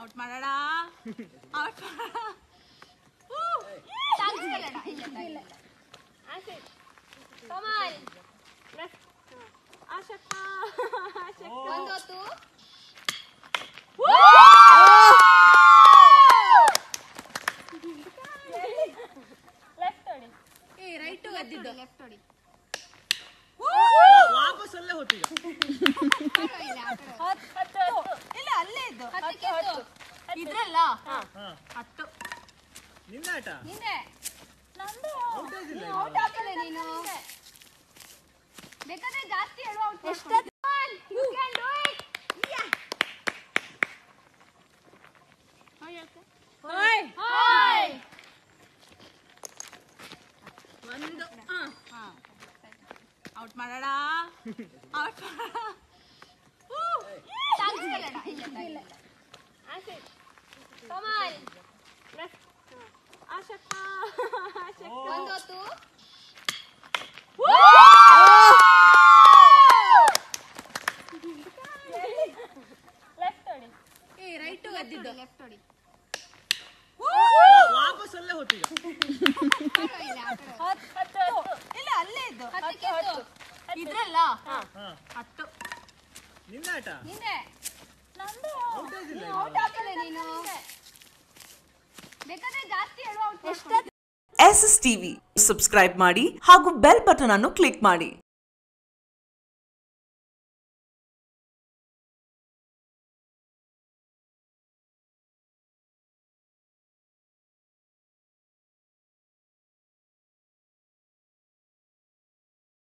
Out ಮಾಡೋಣ out ಮಾಡೋಣ Kamal ಆಶಕ್ಕ ಒಂದೊತ್ತು left ಹೊಡಿ ಏ ರೈಟ್ ಎದ್ದಿದ್ದು ಲೆಫ್ಟ್ ಹೊಡಿ ವಾಪಸ್ ಅಲ್ಲೇ ಹೋತೀಗ ಹತ್ತು ಇಲ್ಲ ಅಲ್ಲೇ ಇದ್ದು ಹತ್ತಕ್ಕೆ ಎತ್ತು. ಇದ್ರಲ್ಲ ಹಾ ಹತ್ತು ನಿನ್ನ ಆಟ ಹಿಂದೆ ಔಟ್ ಆಗಿಲ್ಲ ಔಟ್ ಆಗ್ತದೆ ನೀನು ಬೇಕಾದ್ರೆ ಜಾಸ್ತಿ ಹೇಳು out you can do it ಓಯ್ ಹಾಯ್ ಒಂದು ಔಟ್ ಮಾಡೋಣ ಔಟ್ ಮಾಡೋಣ ಕಮಲ್ ಆಶಕ್ಕ ಒಂದೊತ್ತು ಲೆಫ್ಟ್ ಹೊಡಿ ಏ ರೈಟ್ ಎದ್ದಿದ್ದು ಲೆಫ್ಟ್ ಹೊಡಿ ವಾಪಸ್ ಅಲ್ಲೇ ಹೋತೀಗ ಹತ್ತು ಇಲ್ಲ ಅಲ್ಲೇ ಇದ್ದು ಹತ್ತಕ್ಕೆ ಎತ್ತು. ಇದ್ರಲ್ಲ ಹಾ ಹತ್ತು ನಿನ್ನ ಆಟ ಹಿಂದೆ ಔಟ್ ಆಗಿಲ್ಲ ಔಟ್ ಆಗ್ತದೆ ನೀನು ಬೇಕಾದ್ರೆ ಜಾಸ್ತಿ ಹೇಳು out S S TV subscribe ಮಾಡಿ ಹಾಗೂ ಬೆಲ್ ಬಟನ್ ಅನ್ನು ಕ್ಲಿಕ್ ಮಾಡಿ